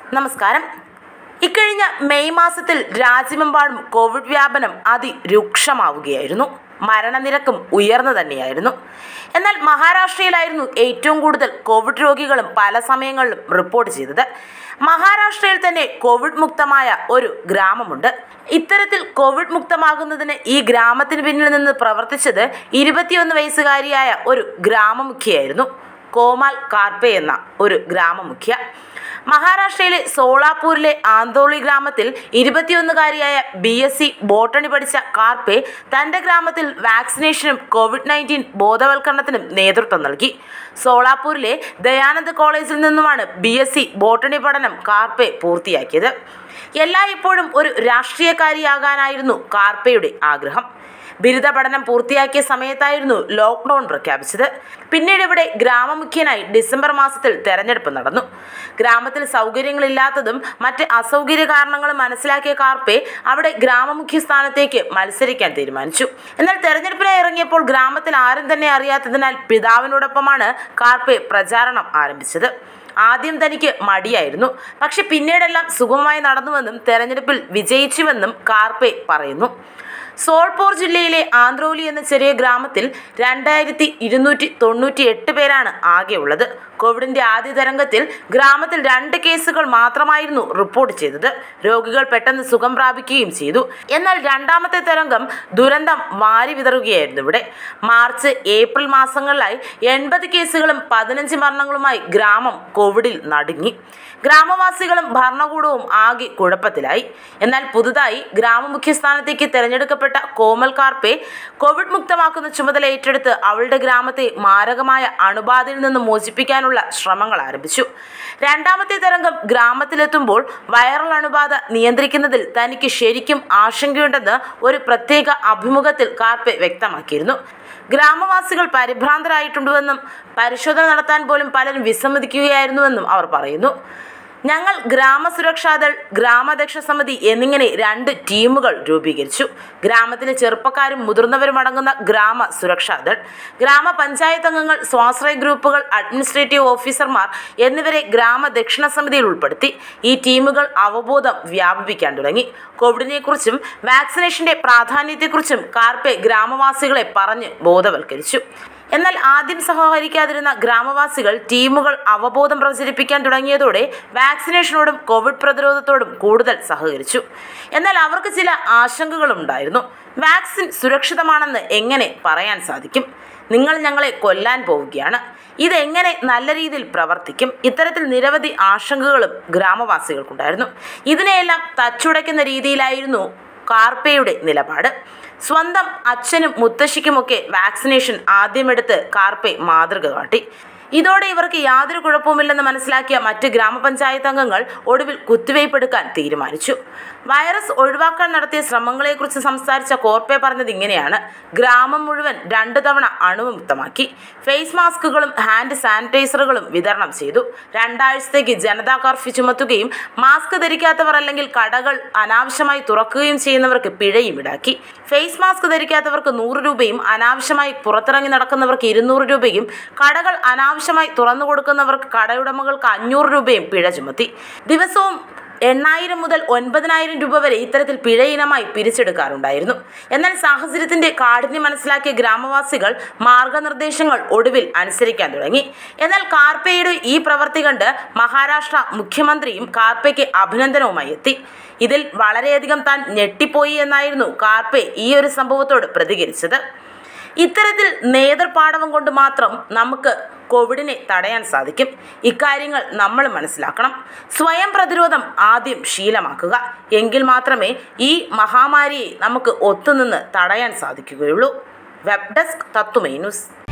നമസ്കാരം ഇക്കഴിഞ്ഞ മെയ് മാസത്തിൽ രാജ്യമെമ്പാടും കോവിഡ് വ്യാപനം അതിരൂക്ഷമാവുകയായിരുന്നു മരണനിരക്കും ഉയർന്നു തന്നെയായിരുന്നു എന്നാൽ മഹാരാഷ്ട്രയിലായിരുന്നു ഏറ്റവും കൂടുതൽ കോവിഡ് രോഗികളും പല സമയങ്ങളിലും റിപ്പോർട്ട് ചെയ്തത് മഹാരാഷ്ട്രയിൽ തന്നെ കോവിഡ് മുക്തമായ ഒരു ഗ്രാമമുണ്ട് ഇത്തരത്തിൽ കോവിഡ് മുക്തമാകുന്നതിന് ഈ ഗ്രാമത്തിന് പിന്നിൽ നിന്ന് പ്രവർത്തിച്ചത് ഇരുപത്തിയൊന്ന് വയസ്സുകാരിയായ ഒരു ഗ്രാമമുഖിയായിരുന്നു കോമാൽ കാർപ്പെ എന്ന ഒരു ഗ്രാമമുഖ്യ മഹാരാഷ്ട്രയിലെ സോളാപൂരിലെ ആന്തോളി ഗ്രാമത്തിൽ ഇരുപത്തിയൊന്നുകാരിയായ ബി എസ് സി ബോട്ടണി പഠിച്ച കാർപ്പെ തൻ്റെ ഗ്രാമത്തിൽ വാക്സിനേഷനും കോവിഡ് നയൻറ്റീൻ ബോധവൽക്കരണത്തിനും നേതൃത്വം നൽകി സോളാപൂരിലെ ദയാനന്ദ് കോളേജിൽ നിന്നുമാണ് ബി എസ് സി ബോട്ടണി പഠനം കാർപ്പെ പൂർത്തിയാക്കിയത് എല്ലായ്പ്പോഴും ഒരു രാഷ്ട്രീയക്കാരിയാകാനായിരുന്നു കാർപ്പയുടെ ആഗ്രഹം ബിരുദ പഠനം പൂർത്തിയാക്കിയ സമയത്തായിരുന്നു ലോക്ക്ഡൗൺ പ്രഖ്യാപിച്ചത് പിന്നീട് ഇവിടെ ഗ്രാമമുഖ്യനായി ഡിസംബർ മാസത്തിൽ തെരഞ്ഞെടുപ്പ് നടന്നു ഗ്രാമത്തിൽ സൗകര്യങ്ങളില്ലാത്തതും മറ്റ് അസൗകര്യ കാരണങ്ങളും മനസ്സിലാക്കിയ കാർപ്പെ അവിടെ ഗ്രാമമുഖ്യ സ്ഥാനത്തേക്ക് മത്സരിക്കാൻ തീരുമാനിച്ചു എന്നാൽ തെരഞ്ഞെടുപ്പിനായി ഇറങ്ങിയപ്പോൾ ഗ്രാമത്തിൽ ആരും തന്നെ അറിയാത്തതിനാൽ പിതാവിനോടൊപ്പമാണ് കാർപ്പെ പ്രചാരണം ആരംഭിച്ചത് ആദ്യം തനിക്ക് മടിയായിരുന്നു പക്ഷെ പിന്നീടെല്ലാം സുഗമമായി നടന്നുവെന്നും തെരഞ്ഞെടുപ്പിൽ വിജയിച്ചുവെന്നും കാർപ്പെ പറയുന്നു സോൾപോർ ജില്ലയിലെ ആന്ത്രോലി എന്ന ചെറിയ ഗ്രാമത്തിൽ രണ്ടായിരത്തി ഇരുന്നൂറ്റി തൊണ്ണൂറ്റി എട്ട് പേരാണ് ആകെയുള്ളത് കോവിഡിന്റെ ആദ്യ തരംഗത്തിൽ ഗ്രാമത്തിൽ രണ്ട് കേസുകൾ മാത്രമായിരുന്നു റിപ്പോർട്ട് ചെയ്തത് രോഗികൾ പെട്ടെന്ന് സുഖം പ്രാപിക്കുകയും ചെയ്തു എന്നാൽ രണ്ടാമത്തെ തരംഗം ദുരന്തം വാരി വിതറുകയായിരുന്നു ഇവിടെ മാർച്ച് ഏപ്രിൽ മാസങ്ങളിലായി എൺപത് കേസുകളും പതിനഞ്ച് മരണങ്ങളുമായി ഗ്രാമം കോവിഡിൽ നടുങ്ങി ഗ്രാമവാസികളും ഭരണകൂടവും ആകെ കുഴപ്പത്തിലായി എന്നാൽ പുതുതായി ഗ്രാമമുഖ്യ സ്ഥാനത്തേക്ക് തെരഞ്ഞെടുക്കപ്പെട്ട കോമൽ കാർപ്പെ കോവിഡ് മുക്തമാക്കുന്ന ചുമതല ഏറ്റെടുത്ത് അവളുടെ ഗ്രാമത്തെ മാരകമായ അണുബാധയിൽ നിന്ന് മോചിപ്പിക്കാനുള്ള ശ്രമങ്ങൾ ആരംഭിച്ചു രണ്ടാമത്തെ തരംഗം ഗ്രാമത്തിലെത്തുമ്പോൾ വൈറൽ അണുബാധ നിയന്ത്രിക്കുന്നതിൽ തനിക്ക് ശരിക്കും ആശങ്കയുണ്ടെന്ന് ഒരു പ്രത്യേക അഭിമുഖത്തിൽ കാർപ്പെ വ്യക്തമാക്കിയിരുന്നു ഗ്രാമവാസികൾ പരിഭ്രാന്തരായിട്ടുണ്ടെന്നും പരിശോധന നടത്താൻ പോലും പലരും വിസമ്മതിക്കുകയായിരുന്നുവെന്നും അവർ പറയുന്നു ഞങ്ങൾ ഗ്രാമസുരക്ഷാദൾ ഗ്രാമാധ്യക്ഷ സമിതി എന്നിങ്ങനെ രണ്ട് ടീമുകൾ രൂപീകരിച്ചു ഗ്രാമത്തിലെ ചെറുപ്പക്കാരും മുതിർന്നവരും അടങ്ങുന്ന ഗ്രാമ സുരക്ഷാദൾ ഗ്രാമപഞ്ചായത്ത് അംഗങ്ങൾ സ്വാശ്രയ ഗ്രൂപ്പുകൾ അഡ്മിനിസ്ട്രേറ്റീവ് ഓഫീസർമാർ എന്നിവരെ ഗ്രാമ ദക്ഷിണ സമിതിയിൽ ഉൾപ്പെടുത്തി ഈ ടീമുകൾ അവബോധം വ്യാപിപ്പിക്കാൻ തുടങ്ങി കോവിഡിനെക്കുറിച്ചും വാക്സിനേഷന്റെ പ്രാധാന്യത്തെക്കുറിച്ചും കാർപ്പെ ഗ്രാമവാസികളെ പറഞ്ഞ് ബോധവൽക്കരിച്ചു എന്നാൽ ആദ്യം സഹകരിക്കാതിരുന്ന ഗ്രാമവാസികൾ ടീമുകൾ അവബോധം പ്രചരിപ്പിക്കാൻ തുടങ്ങിയതോടെ വാക്സിനേഷനോടും കോവിഡ് പ്രതിരോധത്തോടും കൂടുതൽ സഹകരിച്ചു എന്നാൽ അവർക്ക് ചില ആശങ്കകളും ഉണ്ടായിരുന്നു വാക്സിൻ സുരക്ഷിതമാണെന്ന് എങ്ങനെ പറയാൻ സാധിക്കും നിങ്ങൾ ഞങ്ങളെ കൊല്ലാൻ പോവുകയാണ് ഇതെങ്ങനെ നല്ല രീതിയിൽ പ്രവർത്തിക്കും ഇത്തരത്തിൽ നിരവധി ആശങ്കകളും ഗ്രാമവാസികൾക്കുണ്ടായിരുന്നു ഇതിനെയെല്ലാം തച്ചുടയ്ക്കുന്ന രീതിയിലായിരുന്നു കാർപ്പയുടെ നിലപാട് സ്വന്തം അച്ഛനും മുത്തശ്ശിക്കുമൊക്കെ വാക്സിനേഷൻ ആദ്യമെടുത്ത് കാർപ്പെ മാതൃക കാട്ടി ഇതോടെ ഇവർക്ക് യാതൊരു കുഴപ്പവുമില്ലെന്ന് മനസ്സിലാക്കിയ മറ്റ് ഗ്രാമപഞ്ചായത്ത് അംഗങ്ങൾ ഒടുവിൽ കുത്തിവയ്പ്പെടുക്കാൻ തീരുമാനിച്ചു വൈറസ് ഒഴിവാക്കാൻ നടത്തിയ ശ്രമങ്ങളെക്കുറിച്ച് സംസാരിച്ച കോർപ്പെ പറഞ്ഞത് ഇങ്ങനെയാണ് ഗ്രാമം മുഴുവൻ രണ്ടു തവണ അണുവിമുക്തമാക്കി ഫേസ് മാസ്കുകളും ഹാൻഡ് സാനിറ്റൈസറുകളും വിതരണം ചെയ്തു രണ്ടാഴ്ചത്തേക്ക് ജനതാ കർഫ്യൂ ചുമത്തുകയും മാസ്ക് ധരിക്കാത്തവർ അല്ലെങ്കിൽ കടകൾ അനാവശ്യമായി തുറക്കുകയും ചെയ്യുന്നവർക്ക് പിഴയും ഈടാക്കി ഫേസ് മാസ്ക് ധരിക്കാത്തവർക്ക് നൂറ് രൂപയും അനാവശ്യമായി പുറത്തിറങ്ങി നടക്കുന്നവർക്ക് ഇരുന്നൂറ് രൂപയും കടകൾ അനാവശ്യമായി തുറന്നു കൊടുക്കുന്നവർക്ക് കടയുടമകൾക്ക് അഞ്ഞൂറ് രൂപയും പിഴ ചുമത്തി ദിവസവും എണ്ണായിരം മുതൽ ഒൻപതിനായിരം രൂപ വരെ ഇത്തരത്തിൽ പിഴ ഇനമായി പിരിച്ചെടുക്കാറുണ്ടായിരുന്നു എന്നാൽ സാഹചര്യത്തിന്റെ കാഠിന്യം മനസ്സിലാക്കിയ ഗ്രാമവാസികൾ മാർഗനിർദ്ദേശങ്ങൾ ഒടുവിൽ അനുസരിക്കാൻ തുടങ്ങി എന്നാൽ കാർപ്പയുടെ ഈ പ്രവൃത്തി കണ്ട് മഹാരാഷ്ട്ര മുഖ്യമന്ത്രിയും കാർപ്പയ്ക്ക് അഭിനന്ദനവുമായി എത്തി ഇതിൽ വളരെയധികം താൻ ഞെട്ടിപ്പോയി എന്നായിരുന്നു കാർപ്പെ ഈ ഒരു സംഭവത്തോട് പ്രതികരിച്ചത് ഇത്തരത്തിൽ നേതൃപാടവം കൊണ്ട് മാത്രം നമുക്ക് കോവിഡിനെ തടയാൻ സാധിക്കും ഇക്കാര്യങ്ങൾ നമ്മൾ മനസ്സിലാക്കണം സ്വയം പ്രതിരോധം ആദ്യം ശീലമാക്കുക എങ്കിൽ മാത്രമേ ഈ മഹാമാരിയെ നമുക്ക് ഒത്തുനിന്ന് തടയാൻ സാധിക്കുകയുള്ളൂ വെബ് ഡെസ്ക് തത്തുമൈ ന്യൂസ്